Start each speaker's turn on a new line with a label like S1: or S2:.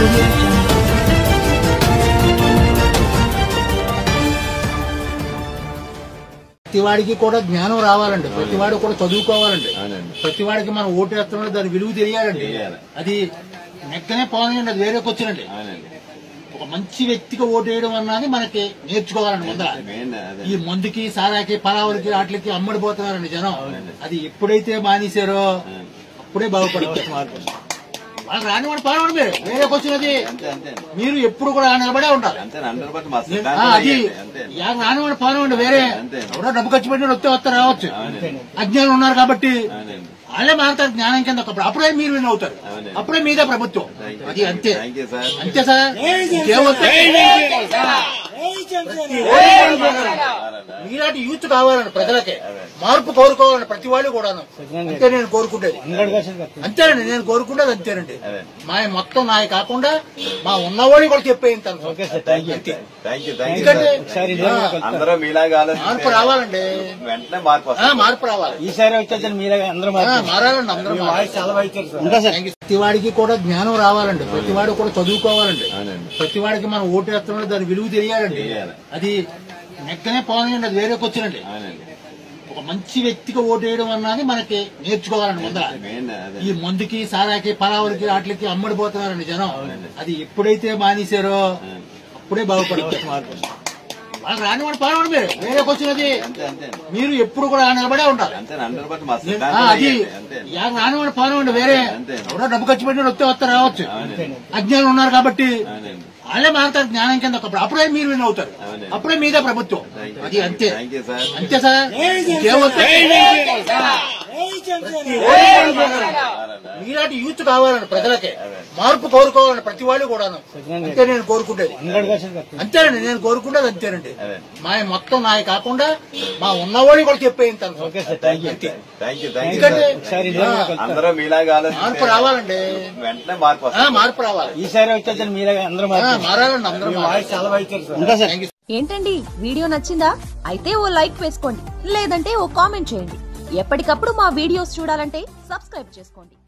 S1: audio jungle.
S2: ప్రతివాడికి కూడా జ్ఞానం రావాలండి ప్రతివాడు కూడా చదువుకోవాలండి
S3: అవునండి.
S2: ప్రతివాడికి మనం ఓటు వేస్తున్నాం దాని విలువ తెలియాలండి
S3: తెలియాలి.
S2: అది నెక్కనే పోనండి అది వేరేకి వచ్చినండి
S3: అవునండి
S2: ఒక మంచి వ్యక్తికి ఓటు వేయడం అన్నది మనకి నేర్చుకోవాలండి ముందర
S3: మెయిన్ అదే
S2: ఈ మందుకి సారాకి పలావులకి వాటికి అమ్మడిపోతున్నారండి జనం అది ఎప్పుడైతే మానేశారో అప్పుడే బాగుపడవచ్చు మార్పు వాళ్ళు రానివాడు పాలవాడు మీరు వేరేకి వచ్చినది
S3: అంతే అంతే అండి.
S2: మీరు ఎప్పుడు కూడా నిలబడే ఉండాలి
S3: అంతే హండ్రెడ్ పర్సెంట్ మా
S2: ఆ,
S3: సిద్ధాంతం
S2: అది
S3: అయ్యింది. అంతే
S2: యా రానివాడు పాలవాడు వేరే
S3: అంతే.
S2: ఎవరో డబ్బు ఖర్చు పెట్టి వస్తే వస్తే రావచ్చు
S3: అవునండి
S2: అజ్ఞానం ఉన్నారు కాబట్టి
S3: అవునండి
S2: వాళ్ళే మారుతారు జ్ఞానం కింద ఒకప్పుడు అప్పుడే మీరు విన్ అవుతారు
S3: అవునండి.
S2: అప్పుడే మీదే ప్రభుత్వం
S3: థ్యాంక్ యూ
S2: అది అంతే
S3: థ్యాంక్ యూ సార్
S2: అంతే సార్ ఇంకేమవుతుంది? మీలాంటి యూత్ కావాలండి ప్రజలకి మార్పు కోరుకోవాలండి ప్రతి వాళ్ళు కూడాను అంతే నేను కోరుకుంటేది అంతేనండి నేను కోరుకుంటేది అంతేనండి
S3: అదే.
S2: మా మొత్తం నాయ కాకుండా మా ఉన్నవాడిని కూడా చెప్పేయంతాను
S3: thank you thank you thank you
S2: ఎందుకంటే
S3: సార్.
S2: ఆ,
S3: అందరూ మీలాగా ఆలోచిస్తే
S2: మార్పు రావాలండి
S3: వెంటనే మార్పు
S2: ఆ,
S3: వస్తుంది
S2: మార్పు రావాలి
S4: ఈసారి వచ్చేది మీలాగా అందరూ
S2: ఆ, మారాలండి అందరూ మారాలి.
S4: చాలా వైఖరి సార్
S2: Thank you. ప్రతివాడికి కూడా జ్ఞానం రావాలండి ప్రతివాడు కూడా చదువుకోవాలండి
S3: అవునండి
S2: ప్రతివాడికి మనం ఓటు వేస్తున్నాం దాని విలువ తెలియాలండి
S3: తెలియాలి.
S2: అది నెక్కనే పోనండి అది వేరేకి వచ్చినండి
S3: అవునండి
S2: ఒక మంచి వ్యక్తికి ఓటు వేయడం అన్నది మనకి నేర్చుకోవాలండి ముందర
S3: మెయిన్ అదే
S2: ఈ మందుకి సారాకి పలావులకి వాటికి అమ్మడిపోతున్నారండి జనం అది ఎప్పుడైతే మానేశారో అప్పుడే బాగుపడవచ్చు మార్పు వాళ్ళు రానివాడు పాలవాడు మీరు వేరేకి వచ్చినది
S3: అంతే అంతే అండి.
S2: మీరు ఎప్పుడు కూడా నిలబడే ఉండాలి
S3: అంతే హండ్రెడ్ పర్సెంట్ మా
S2: ఆ,
S3: సిద్ధాంతం
S2: అది
S3: అయ్యింది. అంతే
S2: యా రానివాడు పాలవాడు వేరే
S3: అంతే.
S2: ఎవరో డబ్బు ఖర్చు పెట్టి వస్తే వస్తే రావచ్చు
S3: అవునండి
S2: అజ్ఞానం ఉన్నారు కాబట్టి
S3: అవునండి
S2: వాళ్ళే మారుతారు జ్ఞానం కింద ఒకప్పుడు అప్పుడే మీరు విన్ అవుతారు
S3: అవునండి.
S2: అప్పుడే మీదే ప్రభుత్వం
S3: థ్యాంక్ యూ
S2: అది అంతే
S3: థ్యాంక్ యూ సార్
S2: అంతే సార్ ఇంకేమవుతుంది? మీలాంటి యూత్ కావాలండి ప్రజలకి మార్పు కోరుకోవాలండి ప్రతి వాళ్ళు కూడాను అంతే నేను కోరుకుంటేది అంతేనండి నేను కోరుకుంటేది అంతేనండి
S3: అదే.
S2: మా మొత్తం నాయ కాకుండా మా ఉన్నవాడిని కూడా చెప్పేయంతాను
S3: thank you thank you thank you
S2: ఎందుకంటే
S4: ఒకసారి
S2: ఆ,
S3: అందరూ మీలాగా
S2: మార్పు
S3: ఆలోచిస్తే
S2: రావాలండి
S3: వెంటనే మార్పు
S2: ఆ,
S3: వస్తుంది
S2: మార్పు రావాలి
S4: ఈసారి వచ్చేది మీలాగా అందరూ
S2: ఆ, మారాలండి అందరూ మారాలి.
S4: చాలా వైఖరి సార్
S2: Thank you.
S5: ఏంటండి వీడియో నచ్చిందా అయితే ఓ లైక్ వేసుకోండి లేదంటే ఓ కామెంట్ చేయండి ఎప్పటికప్పుడు మా వీడియోస్ చూడాలంటే సబ్స్క్రైబ్ చేసుకోండి